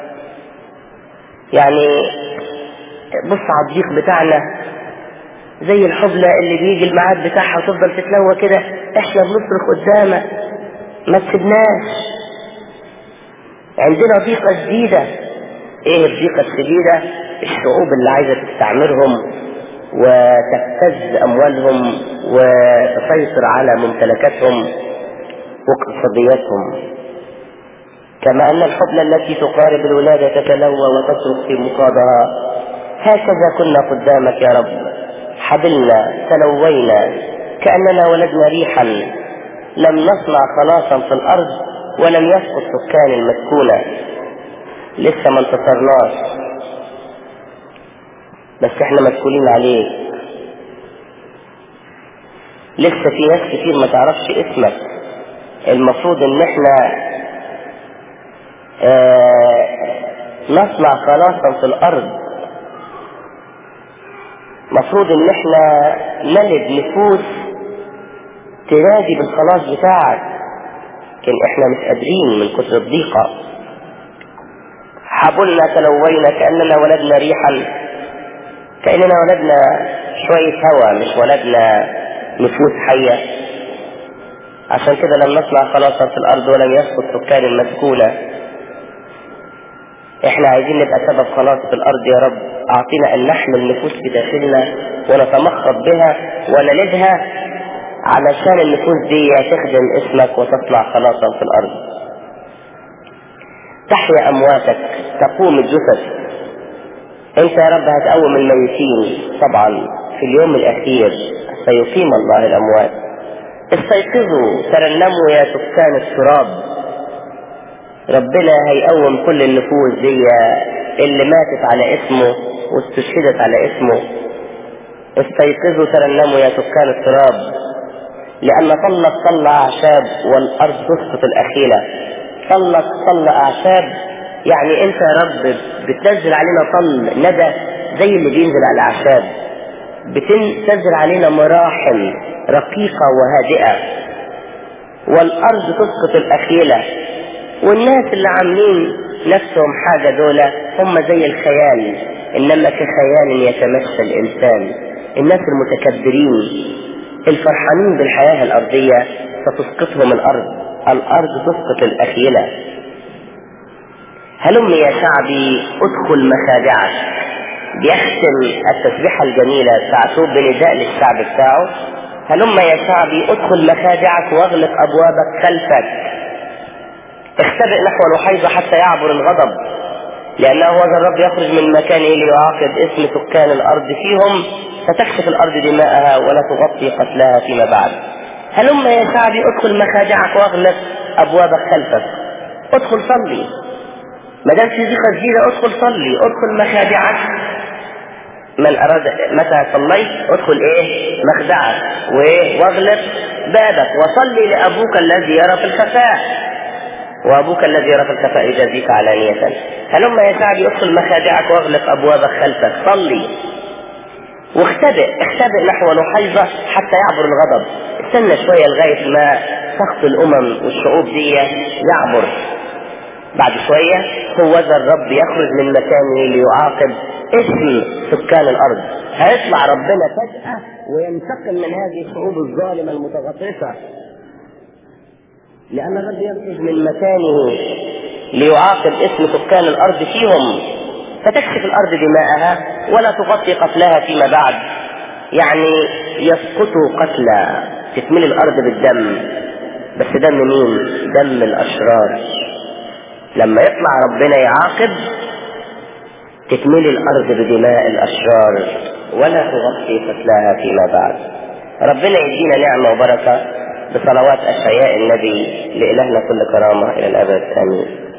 يعني بص على الضيق بتاعنا زي الحبلة اللي بيجي الميعاد بتاعها وتفضل تتلوى كده احنا بنصرخ قدامك ما تسيبناش عندنا ضيقة جديدة ايه الضيقة الشديدة الشعوب اللي عايزة تستعمرهم وتبتز اموالهم وتسيطر على ممتلكاتهم واقتصادياتهم كما ان الحبلى التي تقارب الولادة تتلوى وتصرخ في مقاضها هكذا كنا قدامك يا رب حبلنا تلوينا كأننا ولدنا ريحا لم نصنع خلاصا في الأرض ولم يسقط سكان المسكونة لسه ما انتصرناش بس احنا مسؤولين عليك لسه في ناس كتير ما تعرفش اسمك المفروض ان احنا اه نصنع خلاصا في الارض مفروض ان احنا نلد نفوس تنادي بالخلاص بتاعك لكن احنا مش قادرين من كتر الضيقة حبلنا تلوينا كأننا ولدنا ريحا كأننا ولدنا شوية هوا مش ولدنا نفوس حية عشان كده لم نصنع خلاصا في الأرض ولم يسقط سكان المسكونة احنا عايزين نبقى سبب خلاص في الأرض يا رب أعطينا أن نحمل نفوس بداخلنا ونتمخض بها ونلدها علشان النفوس دي تخدم اسمك وتطلع خلاصا في الأرض تحيا أمواتك تقوم الجثث انت يا رب هتقوم الميتين طبعا في اليوم الاخير سيقيم الله الاموات استيقظوا ترنموا يا سكان التراب ربنا هيقوم كل النفوس دي اللي ماتت على اسمه واستشهدت على اسمه استيقظوا ترنموا يا سكان التراب لأن طلت طل أعشاب والأرض تسقط الأخيلة طلت طل أعشاب يعني انت يا رب بتنزل علينا طل ندى زي اللي بينزل على الاعشاب بتنزل علينا مراحل رقيقة وهادئة والارض تسقط الاخيلة والناس اللي عاملين نفسهم حاجة دول هم زي الخيال انما كخيال يتمشى الانسان الناس المتكبرين الفرحانين بالحياة الارضية ستسقطهم الارض الارض تسقط الاخيلة هلم يا شعبي ادخل مخادعك بيختم التسبيحة الجميلة بتاعته بنداء للشعب بتاعه هلم يا شعبي ادخل مخادعك واغلق ابوابك خلفك اختبئ نحو الوحيضة حتى يعبر الغضب لأنه هذا الرب يخرج من مكانه ليعاقب اسم سكان الأرض فيهم فتكشف الأرض دماءها ولا تغطي قتلها فيما بعد هلم يا شعبي ادخل مخادعك واغلق أبوابك خلفك ادخل صلي ما دام في ضيقة جديدة ادخل صلي ادخل مخادعك من أراد متى صليت ادخل ايه مخدعك وايه واغلق بابك وصلي لأبوك الذي يرى في الخفاء وأبوك الذي يرى في الخفاء يجازيك علانية هلما يا شعبي ادخل مخادعك واغلق أبوابك خلفك صلي واختبئ اختبئ نحو لحيظة حتى يعبر الغضب استنى شوية لغاية ما سخط الأمم والشعوب دي يعبر بعد شوية هو ذا الرب يخرج من مكانه ليعاقب اسم سكان الأرض هيطلع ربنا فجأة وينتقم من هذه الشعوب الظالمة المتغطرسة لأن الرب يخرج من مكانه ليعاقب اسم سكان الأرض فيهم فتكشف الأرض دماءها ولا تغطي قتلها فيما بعد يعني يسقطوا قتلى تكمل الأرض بالدم بس دم مين؟ دم الأشرار لما يطلع ربنا يعاقب تكمل الأرض بدماء الأشرار ولا تغطي قتلها فيما بعد ربنا يدينا نعمة وبركة بصلوات أشعياء النبي لإلهنا كل كرامة إلى الأبد آمين